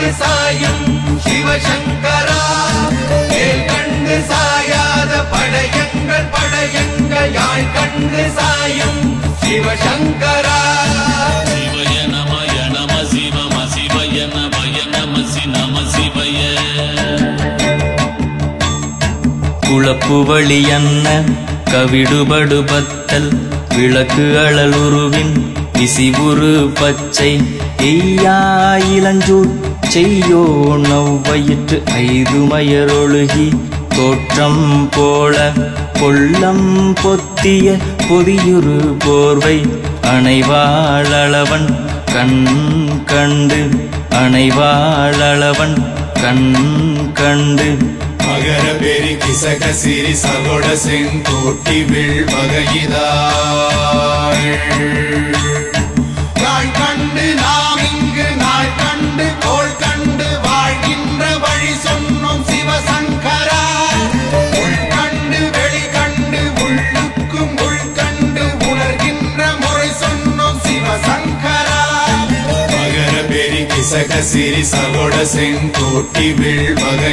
கண்டு சாயும் சிவசங்கரா வேல் கண்டு சாயாத படையங்கள் படையங்கள் யாழ் கண்டு சாயும் சிவசங்கரா சிவய நமய நம சிவம சிவய நமய நம சி நம சிவய குழப்பு வழியன்ன கவிடுபடு பத்தல் விளக்கு அழலுருவின் விசிவுரு பச்சை எய்யா இளஞ்சூர் செய்யோ நவ்வயிற்று ஐதுமயரொழுகி தோற்றம் போல கொள்ளம் பொத்திய பொதியுரு போர்வை அணைவாழவன் கண் கண்டு அணைவாழவன் கண் கண்டு மகர பெரி கிசக சிறி சகோட செங்கோட்டி வில் வகையிதாள் நாள் கண்டு நாம் இங்கு நாள் கண்டு கோள் கண்டு வாழ்கின்ற வழி சொன்னோம் சிவசங்கரா உள் கண்டு வெளி கண்டு உள்ளுக்கும் உள் கண்டு உணர்கின்ற முறை சொன்னோம் சிவசங்கரா மகர பெரி கிசக சிறி சகோட செங்கோட்டி வில்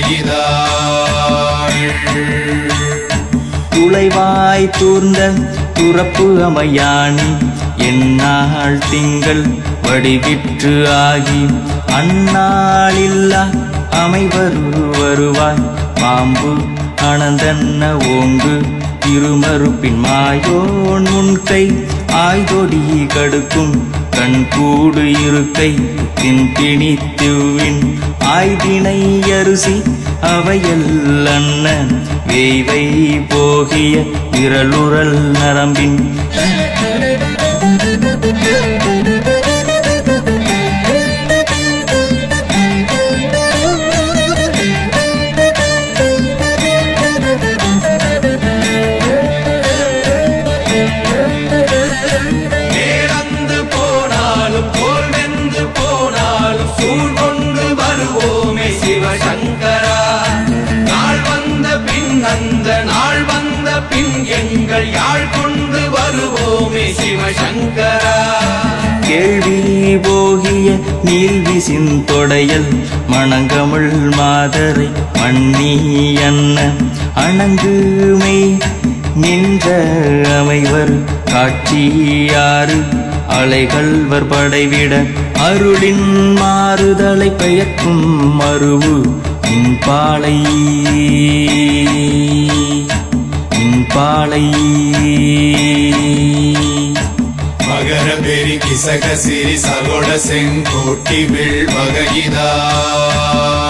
வகையிதாள் துளைவாய் தூர்ந்த துறப்பு அமையாணி எந்நாள் திங்கள் வடிவிற்று ஆகி அந்நாளில்லா அமைவரு வருவாய் பாம்பு அனந்தன்ன ஓங்கு இருமறுப்பின் மாயோன் முன்கை ஆய்தொடி கடுக்கும் கண் கூடு இருக்கை தின்பிணி திவ்வின் ஆய்தினை அரிசி அவையல் அண்ண வேய்வை போகிய விரலுரல் நரம்பின் நேரந்து போனாலும் போல் வெந்து போனாலும் சூழ் கொண்டு வருவோமே சிவசங்கரா நாள் வந்த பின் அந்த நாள் வந்த பின் எங்கள் யாழ் கொண்டு வருவோமே சிவசங்கரா கேள்வி போகிய நீல்விசின் தொடையல் மணங்கமிழ் மாதரை மண்ணி அன்ன அணங்குமை நின்ற அமைவர் காட்சியாறு அலைகள்வர் படைவிட அருளின் மாறுதலை பெயர்க்கும் மருவு இன்பாலை இன்பாலை மகர பெரி கிசக சிறி சகோட செங்கோட்டி வில் வகையிதாள்